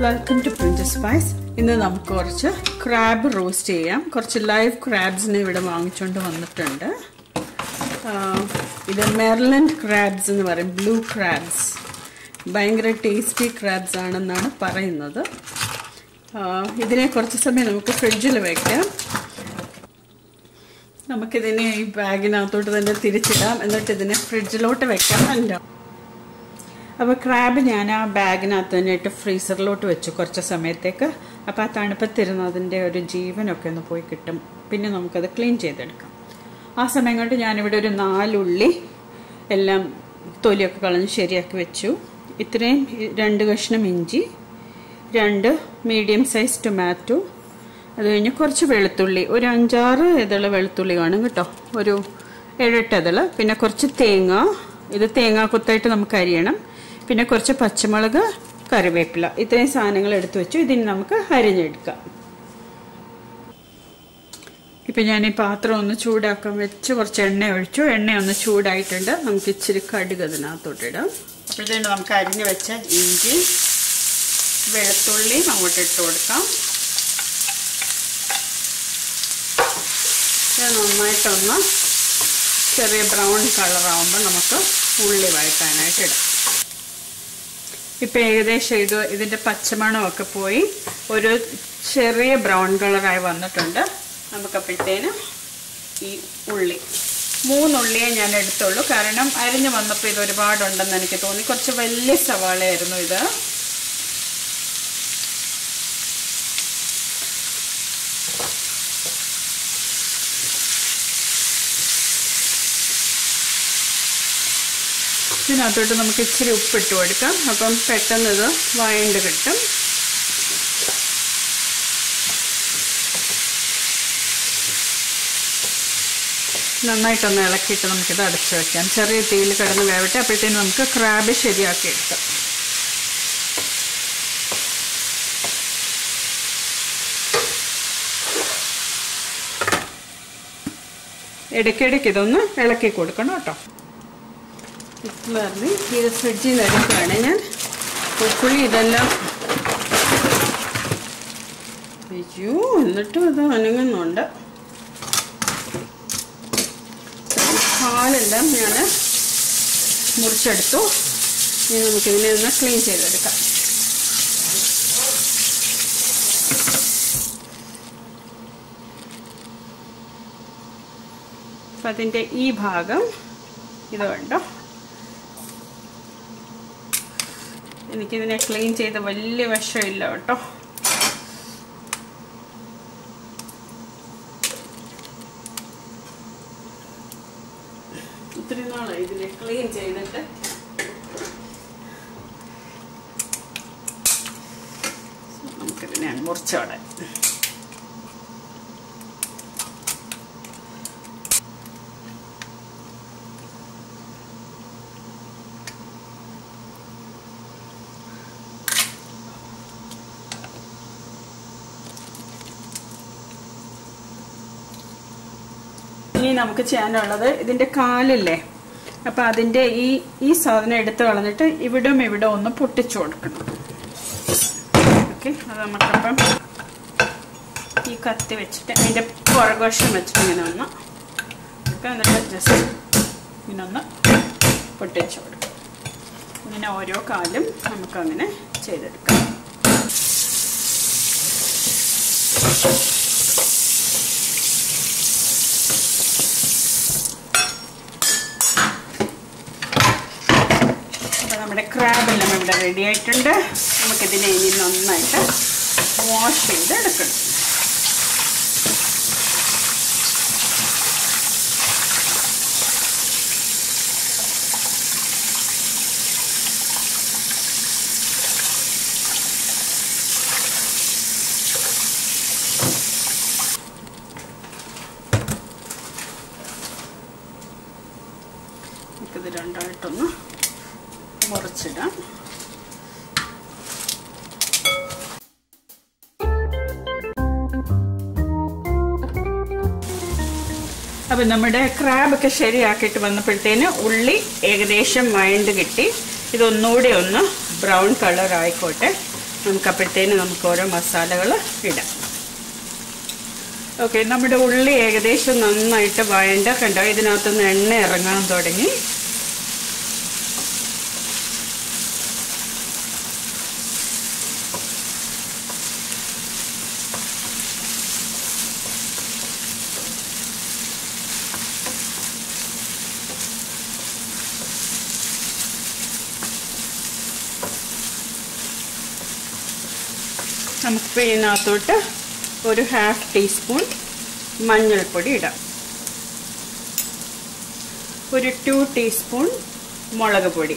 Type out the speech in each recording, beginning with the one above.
welcome to പ്രിഞ്ച് spice ഇന്ന് നമുക്ക് കുറച്ച് ക്രാബ് റോസ്റ്റ് ചെയ്യാം കുറച്ച് ലൈവ് ക്രാബ്സിനെ ഇവിടെ വാങ്ങിച്ചുകൊണ്ട് വന്നിട്ടുണ്ട് ഇത് മെർലൻഡ് ക്രാബ്സ് എന്ന് പറയും ബ്ലൂ ക്രാബ്സ് ഭയങ്കര ടേസ്റ്റി ക്രാബ്സ് ആണെന്നാണ് പറയുന്നത് ഇതിനെ കുറച്ച് സമയം നമുക്ക് ഫ്രിഡ്ജിൽ വയ്ക്കാം നമുക്കിതിനെ ഈ ബാഗിനകത്തോട്ട് തന്നെ തിരിച്ചിടാം എന്നിട്ട് ഇതിനെ ഫ്രിഡ്ജിലോട്ട് വെക്കാം അല്ല അപ്പോൾ ക്രാബ് ഞാൻ ആ ബാഗിനകത്ത് തന്നെ ഇട്ട് ഫ്രീസറിലോട്ട് വെച്ചു കുറച്ച് സമയത്തേക്ക് അപ്പോൾ ആ തണുപ്പത്തിരുന്ന് അതിൻ്റെ ഒരു ജീവനൊക്കെ ഒന്ന് പോയി കിട്ടും പിന്നെ നമുക്കത് ക്ലീൻ ചെയ്തെടുക്കാം ആ സമയം കൊണ്ട് ഞാനിവിടെ ഒരു നാലുള്ളി എല്ലാം തൊലിയൊക്കെ കളഞ്ഞ് ശരിയാക്കി വെച്ചു ഇത്രയും രണ്ട് കഷ്ണം ഇഞ്ചി രണ്ട് മീഡിയം സൈസ് ടൊമാറ്റോ അത് കഴിഞ്ഞ് കുറച്ച് വെളുത്തുള്ളി ഒരു അഞ്ചാറ് ഇതള് വെളുത്തുള്ളി കാണും കേട്ടോ ഒരു ഏഴെട്ട് ഇതള് പിന്നെ കുറച്ച് തേങ്ങ ഇത് തേങ്ങ കൊത്തായിട്ട് നമുക്ക് അരിയണം പിന്നെ കുറച്ച് പച്ചമുളക് കറിവേപ്പില ഇത്രയും സാധനങ്ങൾ എടുത്തു വെച്ചു ഇതിന് നമുക്ക് അരിഞ്ഞെടുക്കാം ഇപ്പം ഞാൻ ഈ പാത്രം ഒന്ന് ചൂടാക്കാൻ വെച്ച് കുറച്ച് എണ്ണ ഒഴിച്ചു എണ്ണ ഒന്ന് ചൂടായിട്ടുണ്ട് നമുക്ക് ഇച്ചിരി കടുക് അതിനകത്തോട്ടിടാം അപ്പോഴത്തേന് നമുക്ക് അരിഞ്ഞു വെച്ച ഇഞ്ചി വെളുത്തുള്ളി അങ്ങോട്ട് ഇട്ട് കൊടുക്കാം ഇത് നന്നായിട്ടൊന്ന് ചെറിയ ബ്രൗൺ കളറാകുമ്പോൾ നമുക്ക് ഉള്ളി വഴറ്റാനായിട്ട് ഇടാം ഇപ്പം ഏകദേശം ഇത് ഇതിൻ്റെ പച്ചമണമൊക്കെ പോയി ഒരു ചെറിയ ബ്രൗൺ കളറായി വന്നിട്ടുണ്ട് നമുക്കപ്പോഴത്തേന് ഈ ഉള്ളി മൂന്നുള്ളിയെ ഞാൻ എടുത്തുള്ളൂ കാരണം അരിഞ്ഞു വന്നപ്പോൾ ഇത് ഒരുപാടുണ്ടെന്ന് എനിക്ക് തോന്നി കുറച്ച് വലിയ സവാളയായിരുന്നു ഇത് ഇതിനകത്തോട്ട് നമുക്ക് ഇച്ചിരി ഉപ്പിട്ട് കൊടുക്കാം അപ്പം പെട്ടെന്ന് ഇത് വഴണ്ട് കിട്ടും നന്നായിട്ടൊന്ന് ഇളക്കിയിട്ട് നമുക്കിത് അടച്ചു വയ്ക്കാം ചെറിയ തീയിൽ കിടന്ന് വേവട്ടെ അപ്പോഴത്തേനും നമുക്ക് ക്രാബ് ശരിയാക്കി എടുക്കാം ഇടയ്ക്കിടയ്ക്ക് ഇതൊന്ന് ഇളക്കി കൊടുക്കണം കേട്ടോ ഹിറ്റ്ലറിന് ഇത് ഫ്രിഡ്ജിൽ നിന്ന് എടുക്കുകയാണ് ഞാൻ ഉപ്പുളി ഇതെല്ലാം അയ്യോ എന്നിട്ടും ഇത് അനങ്ങുന്നുണ്ട് പാലെല്ലാം ഞാൻ മുറിച്ചെടുത്തു ഇനി നമുക്കിതിനെ ഒന്ന് ക്ലീൻ ചെയ്തെടുക്കാം അപ്പം അതിൻ്റെ ഈ ഭാഗം ഇത് കണ്ടോ എനിക്കിതിനെ ക്ലീൻ ചെയ്ത് വലിയ വശമില്ല കേട്ടോ ഒത്തിരി നാളായി ഇതിനെ ക്ലീൻ ചെയ്തിട്ട് നമുക്കിതിനെ മുറിച്ചോടെ ഇനി നമുക്ക് ചെയ്യാനുള്ളത് ഇതിന്റെ കാലില്ലേ അപ്പൊ അതിന്റെ ഈ ഈ സാധനം എടുത്ത് കളഞ്ഞിട്ട് ഇവിടും ഇവിടെ ഒന്ന് പൊട്ടിച്ചു കൊടുക്കണം ഓക്കെ അത് നമുക്കപ്പം ഈ കത്തി വെച്ചിട്ട് അതിന്റെ പുറകുവശം വെച്ചിട്ട് ഇങ്ങനെ ഒന്ന് എന്നിട്ട് ജസ്റ്റ് ഇങ്ങനെ ഒന്ന് പൊട്ടിച്ചു കൊടുക്കും ഇങ്ങനെ ഓരോ കാലും നമുക്കങ്ങനെ ചെയ്തെടുക്കാം നമ്മുടെ ക്രാബെല്ലാം ഇവിടെ റെഡി ആയിട്ടുണ്ട് നമുക്കിതിനെ ഇനി നന്നായിട്ട് വാഷ് ചെയ്ത് എടുക്കണം നമുക്കിത് രണ്ടായിട്ടൊന്ന് മുറിച്ചിടാം അപ്പം നമ്മുടെ ക്രാബൊക്കെ ശരിയാക്കിയിട്ട് വന്നപ്പോഴത്തേന് ഉള്ളി ഏകദേശം വഴണ്ട് കിട്ടി ഇതൊന്നുകൂടെ ഒന്ന് ബ്രൗൺ കളർ ആയിക്കോട്ടെ നമുക്ക് അപ്പോഴത്തേന് നമുക്ക് ഓരോ മസാലകൾ ഇടാം ഓക്കെ നമ്മുടെ ഉള്ളി ഏകദേശം നന്നായിട്ട് വഴണ്ട കണ്ടോ ഇതിനകത്തുനിന്ന് എണ്ണ ഇറങ്ങാൻ തുടങ്ങി നമുക്കിപ്പോൾ ഇതിനകത്തോട്ട് ഒരു ഹാഫ് ടീസ്പൂൺ മഞ്ഞൾപ്പൊടി ഇടാം ഒരു ടു ടീസ്പൂൺ മുളക് പൊടി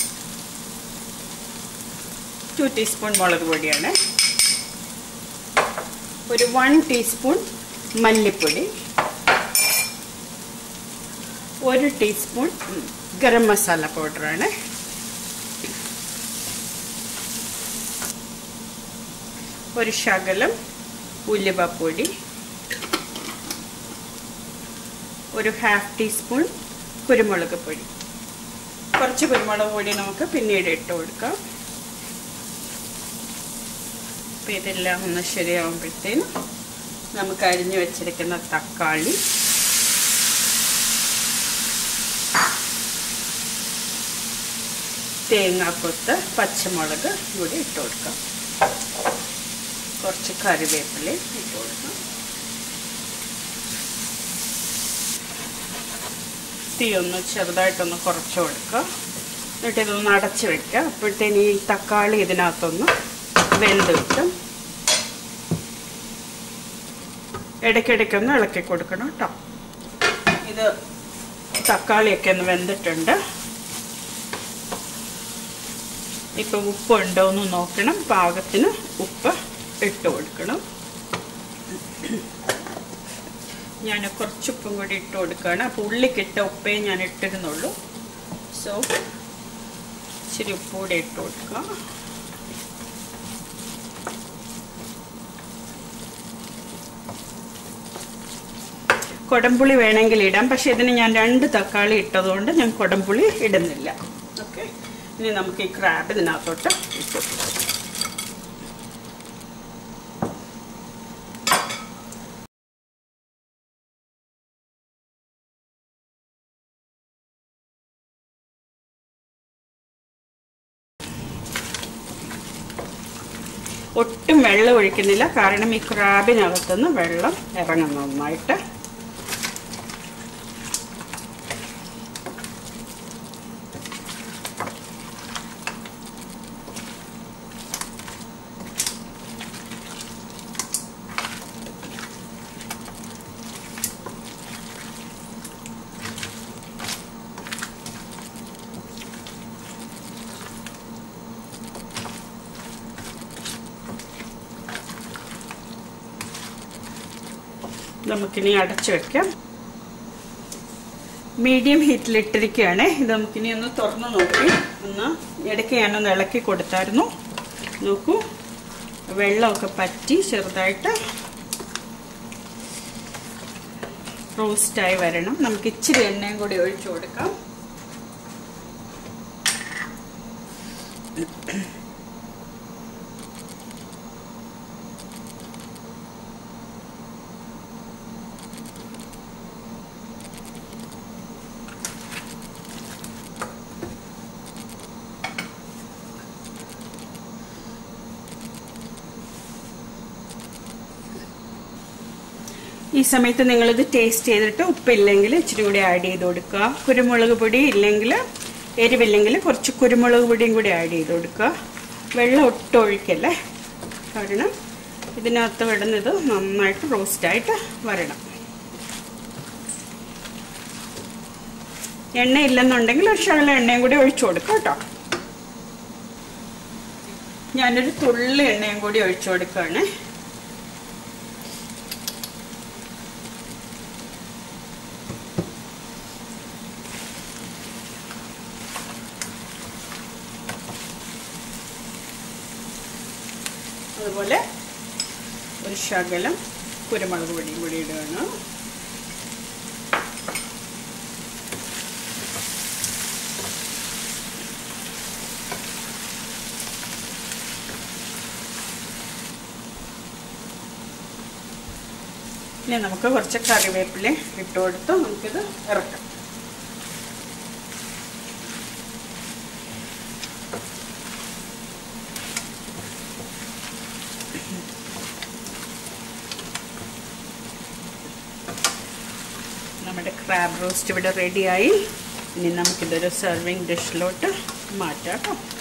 ടു ടീസ്പൂൺ മുളക് പൊടിയാണ് ഒരു വൺ ടീസ്പൂൺ മല്ലിപ്പൊടി ഒരു ടീസ്പൂൺ ഗരം മസാല പൗഡറാണ് ഒരു ശകലം ഉലുവപ്പൊടി ഒരു ഹാഫ് ടീസ്പൂൺ കുരുമുളക് പൊടി കുറച്ച് കുരുമുളക് പൊടി നമുക്ക് പിന്നീട് ഇട്ട് കൊടുക്കാം അപ്പം ഇതെല്ലാം ഒന്ന് ശരിയാകുമ്പോഴത്തേനും നമുക്ക് അരിഞ്ഞു വെച്ചിരിക്കുന്ന തക്കാളി തേങ്ങാക്കൊത്ത് പച്ചമുളക് കൂടി ഇട്ട് കൊടുക്കാം കുറച്ച് കറിവേപ്പില ഇട്ട് കൊടുക്കാം തീ ഒന്ന് ചെറുതായിട്ടൊന്ന് കുറച്ച് കൊടുക്കുക എന്നിട്ട് ഇതൊന്ന് അടച്ച് വെക്കുക അപ്പോഴത്തേന് ഈ തക്കാളി ഇതിനകത്തൊന്ന് വെന്ത് കിട്ടും ഇടയ്ക്കിടയ്ക്കൊന്ന് ഇളക്കി കൊടുക്കണം കേട്ടോ ഇത് തക്കാളിയൊക്കെ ഒന്ന് വെന്തിട്ടുണ്ട് ഇപ്പം ഉപ്പ് ഉണ്ടോ എന്ന് നോക്കണം പാകത്തിന് ഉപ്പ് ഇട്ട് കൊടുക്കണം ഞാൻ കുറച്ച് ഉപ്പും കൂടി ഇട്ട് കൊടുക്കുകയാണ് അപ്പോൾ ഉള്ളിക്കിട്ട ഉപ്പേ ഞാൻ ഇട്ടിരുന്നുള്ളൂ സോ ഇച്ചിരി ഉപ്പ് കൂടി ഇട്ട് കൊടുക്കുക കൊടംപുളി വേണമെങ്കിൽ ഇടാം പക്ഷെ ഇതിന് ഞാൻ രണ്ട് തക്കാളി ഇട്ടതുകൊണ്ട് ഞാൻ കൊടംപുളി ഇടുന്നില്ല ഓക്കെ ഇനി നമുക്ക് ഈ ക്രാബ് ഇതിനകത്തോട്ട് ഇട്ടു ഒട്ടും വെള്ളം ഒഴിക്കുന്നില്ല കാരണം ഈ ക്രാബിനകത്തുനിന്ന് വെള്ളം ഇറങ്ങും നന്നായിട്ട് നമുക്കിനി അടച്ചു വെക്കാം മീഡിയം ഹീറ്റിലിട്ടിരിക്കുകയാണ് ഇത് നമുക്കിനി ഒന്ന് തുറന്ന് നോക്കി ഒന്ന് ഇടയ്ക്ക് ഞാനൊന്ന് ഇളക്കി കൊടുത്തായിരുന്നു നോക്കൂ വെള്ളമൊക്കെ പറ്റി ചെറുതായിട്ട് റോസ്റ്റായി വരണം നമുക്ക് ഇച്ചിരി എണ്ണയും കൂടി ഒഴിച്ചു കൊടുക്കാം ഈ സമയത്ത് നിങ്ങളിത് ടേസ്റ്റ് ചെയ്തിട്ട് ഉപ്പില്ലെങ്കിൽ ഇച്ചിരി കൂടി ആഡ് ചെയ്ത് കൊടുക്കുക കുരുമുളക് പൊടി ഇല്ലെങ്കിൽ എരിവില്ലെങ്കിൽ കുറച്ച് കുരുമുളക് പൊടിയും കൂടി ആഡ് ചെയ്ത് കൊടുക്കുക വെള്ളം ഒട്ടും ഒഴിക്കല്ലേ കാരണം ഇതിനകത്ത് വിടുന്നത് നന്നായിട്ട് റോസ്റ്റായിട്ട് വരണം എണ്ണ ഇല്ലെന്നുണ്ടെങ്കിൽ ഒരു ശകലം എണ്ണയും കൂടി ഒഴിച്ചു കൊടുക്കുക കേട്ടോ ഞാനൊരു തുള്ളി എണ്ണയും കൂടി ഒഴിച്ചു കൊടുക്കുകയാണ് അതുപോലെ ഒരു ശകലം കുരുമുളക് പൊടിയും കൂടി ഇടുകയാണ് ഇനി നമുക്ക് കുറച്ച് കറിവേപ്പില ഇട്ട് കൊടുത്ത് നമുക്കിത് ഇറക്കാം നമ്മുടെ ക്രാബ് റോസ്റ്റ് ഇവിടെ റെഡിയായി ഇനി നമുക്കിതൊരു സെർവിങ് ഡിഷിലോട്ട് മാറ്റാം കേട്ടോ